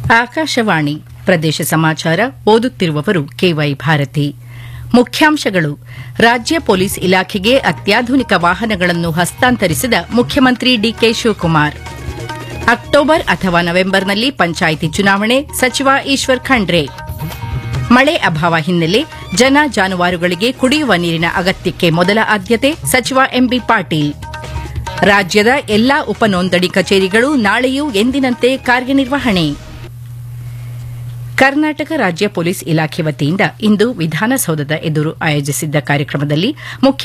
ಆಕಾಶವಾಣಿ ಪ್ರದೇಶ ಸಮಾಚಾರ ಓದುತ್ತಿರುವವರು ಕೆವೈ ಭಾರತಿ ಮುಖ್ಯಾಂಶಗಳು ರಾಜ್ಯ ಪೊಲೀಸ್ ಇಲಾಖೆಗೆ ಅತ್ಯಾಧುನಿಕ ವಾಹನಗಳನ್ನು ಹಸ್ತಾಂತರಿಸಿದ ಮುಖ್ಯಮಂತ್ರಿ ಡಿಕೆ ಶಿವಕುಮಾರ್ ಅಕ್ಟೋಬರ್ ಅಥವಾ ನವೆಂಬರ್ನಲ್ಲಿ ಪಂಚಾಯಿತಿ ಚುನಾವಣೆ ಸಚಿವ ಈಶ್ವರ್ ಖಂಡ್ರೆ ಮಳೆ ಅಭಾವ ಹಿನ್ನೆಲೆ ಜನ ಜಾನುವಾರುಗಳಿಗೆ ಕುಡಿಯುವ ನೀರಿನ ಅಗತ್ಯಕ್ಕೆ ಮೊದಲ ಆದ್ಯತೆ ಸಚಿವ ಎಂಬಿ ಪಾಟೀಲ್ ರಾಜ್ಯದ ಎಲ್ಲಾ ಉಪನೋಂದಣಿ ಕಚೇರಿಗಳು ನಾಳೆಯೂ ಎಂದಿನಂತೆ ಕಾರ್ಯನಿರ್ವಹಣೆ ಕರ್ನಾಟಕ ರಾಜ್ಯ ಪೊಲೀಸ್ ಇಲಾಖೆ ವತಿಯಿಂದ ಇಂದು ವಿಧಾನಸೌಧದ ಎದುರು ಆಯೋಜಿಸಿದ್ದ ಕಾರ್ಯಕ್ರಮದಲ್ಲಿ ಮುಖ್ಯ